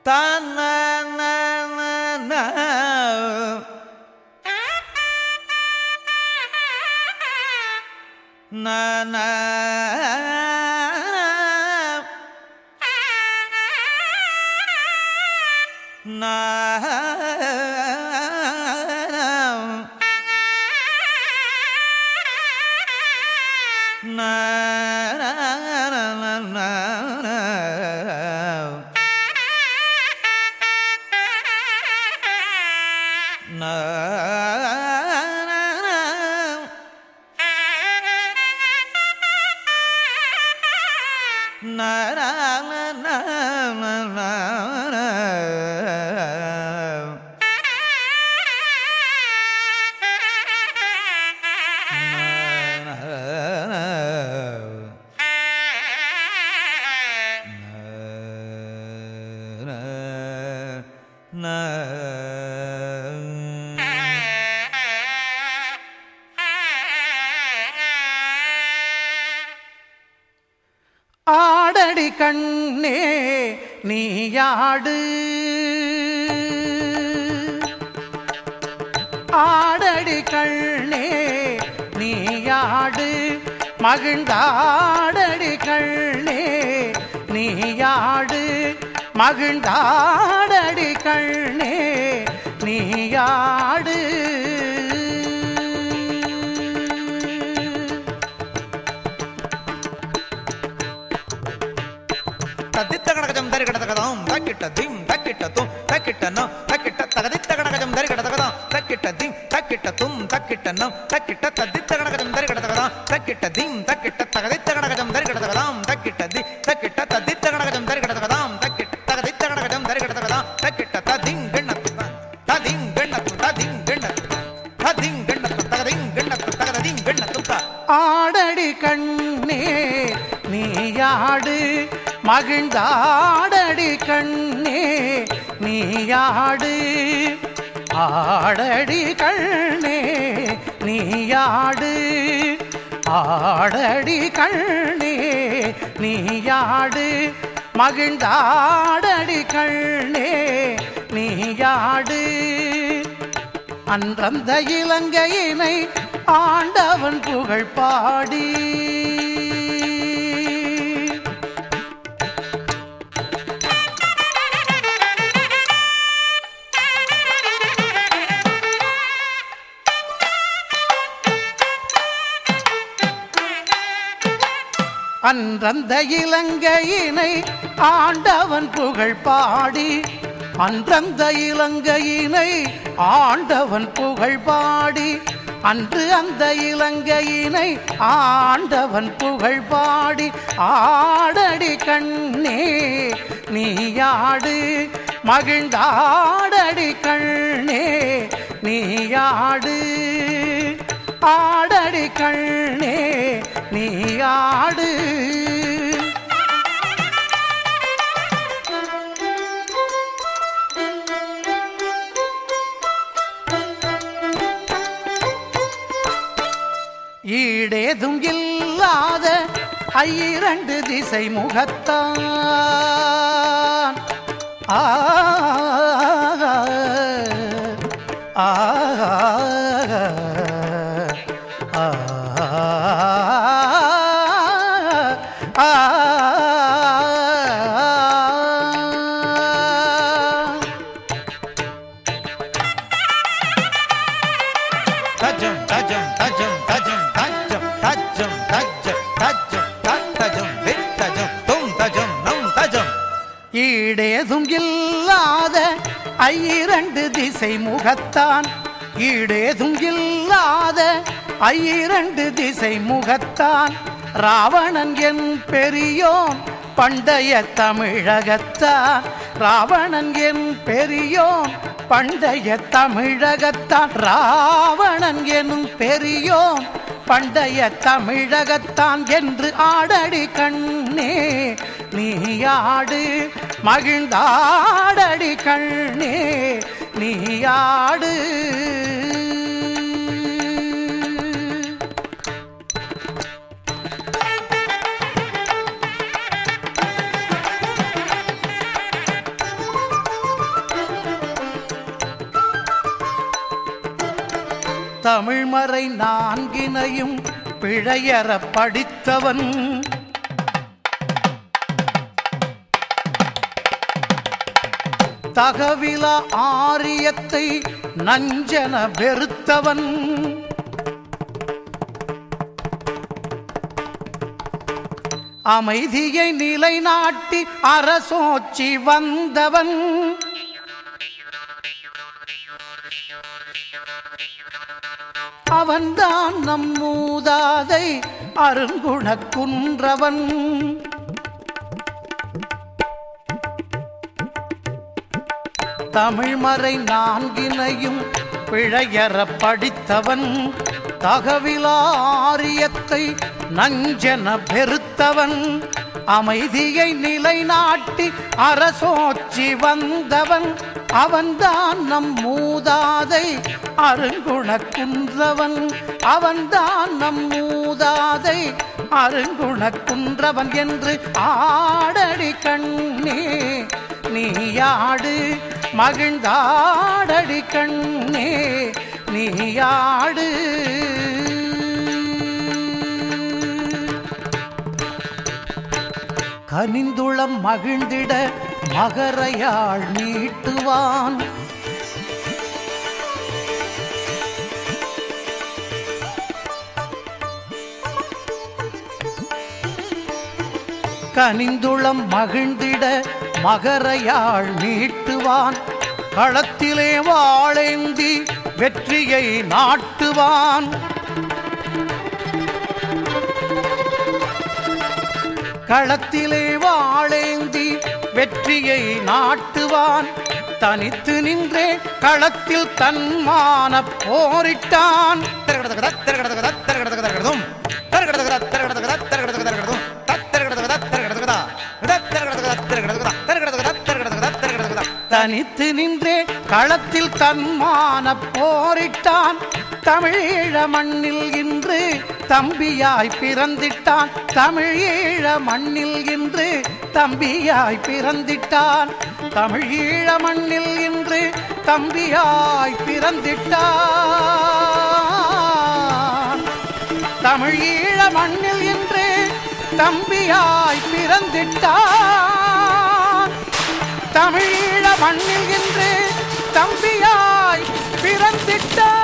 ஆடடி கண்ணே நீயாடு ஆடடி கண்ணே நீயாடு மகிழ்ந்தாடடி கண்ணே நீயாடு மகிழ்ந்தாடடி கண்ணே நீயாடு తదిత్తగడగజం దరిగడతగదాం తక్కిట్ట దిం తక్కిట్ట తుం తక్కిట్ట నం తక్కిట్ట తగదిత్తగడగజం దరిగడతగదాం తక్కిట్ట దిం తక్కిట్ట తుం తక్కిట్ట నం తక్కిట్ట తదిత్తగడగజం దరిగడతగదాం తక్కిట్ట దిం తక్కిట్ట తగదిత్తగడగజం దరిగడతగదాం తక్కిట్ట ది తక్కిట్ట తదిత్తగడగజం దరిగడతగదాం తక్కిట్ట తగదిత్తగడగజం దరిగడతగదాం తక్కిట్ట తదిం గణత్తు తదిం గణత్తు తదిం గణత్తు తదిం గణత్తు తగదిం గణత్తు తగదిం గణత్తు త ஆடடி கண்ணே நீயாடு மகிழ்ந்தாடடி கண்ணே நீயாடு ஆடடி கண்ணே நீயாடு ஆடடி கண்ணே நீயாடு மகிழ்ந்தாடடி கண்ணே நீயாடு அன்றந்த இலங்கையினை ஆண்டவன் புகழ் பாடி அன்றந்த இலங்கையினை ஆண்டவன் புகழ் பாடி அன்றந்த இலங்கையினை ஆண்டவன் புகழ் பாடி அன்று அந்த இலங்கையினை ஆண்டவன் புகழ் பாடி ஆடடி கண்ணே நீயாடு மகிழ்ந்தாடடி கண்ணே நீயாடு ஆடடி கண்ணே நீயாடு ஈடேதும் இல்லாத ஐரண்டு திசை முகத்தான் ஆ ஆ ஆ ஆ తజం తజం తజం తజం తజం తజం తజం తజం తజం విత్తజం తుం తజం నం తజం ஈடேதும் இல்லாத ஐரண்டு திசை முகத்தான் ஈடேதும் இல்லாத ஐரண்டு திசை முகத்தான் ராவணன் என் பெரியோன் பண்டைய தமிழகத்தான் ராவணன் என் பெரியோன் பண்டைய தமிழகத்தான் ராவணன் எனும் பெரியோன் பண்டைய தமிழகத்தான் என்று ஆடடி கண்ணே நீயாடு மகிழ்ந்தாடடி கண்ணே நீயாடு தமிழ்மறை நான்கினையும் பிழையற படித்தவன் தகவில ஆரியத்தை நஞ்சன வெறுத்தவன் அமைதியை நிலைநாட்டி அரசோச்சி வந்தவன் அவன்தான் நம் மூதாதை அருங்குணக் குன்றவன் தமிழ்மறை நான்கினையும் பிழையற படித்தவன் தகவிலாரியத்தை நஞ்சன பெருத்தவன் அமைதியை நிலைநாட்டி அரசோச்சி வந்தவன் அவன்தான் நம் மூதாதை அருங்குணக் குன்றவன் அவன்தான் நம் மூதாதை அருங்குணக் குன்றவன் என்று ஆடடி கண்ணே நீயாடு மகிழ்ந்தாடடி கண்ணே நீயாடு கனிந்துளம் மகிழ்ந்திட மகரையாள் நீட்டுவான் கனிந்துளம் மகிழ்ந்திட மகரையாள் மீட்டுவான் களத்திலே வாழேந்தி வெற்றியை நாட்டுவான் களத்திலே வாழேந்தி வெற்றியை நாட்டுவான் தனித்து நின்றே களத்தில் தன்மான போரிட்டான் தனித்து நின்றே களத்தில் தன்மான போரிட்டான் தமிழீழ மண்ணில் இன்று தம்பியாய் பிறந்திட்டான் தமிழீழ மண்ணில் இன்று தம்பியாய் பிறந்திட்டான் தமிழீழ மண்ணில் இன்று தம்பியாய் பிறந்திட்டான் தமிழீழ மண்ணில் இன்று தம்பியாய் பிறந்திட்டான் தமிழீழ மண்ணில் இன்று தம்பியாய் பிறந்திட்டான்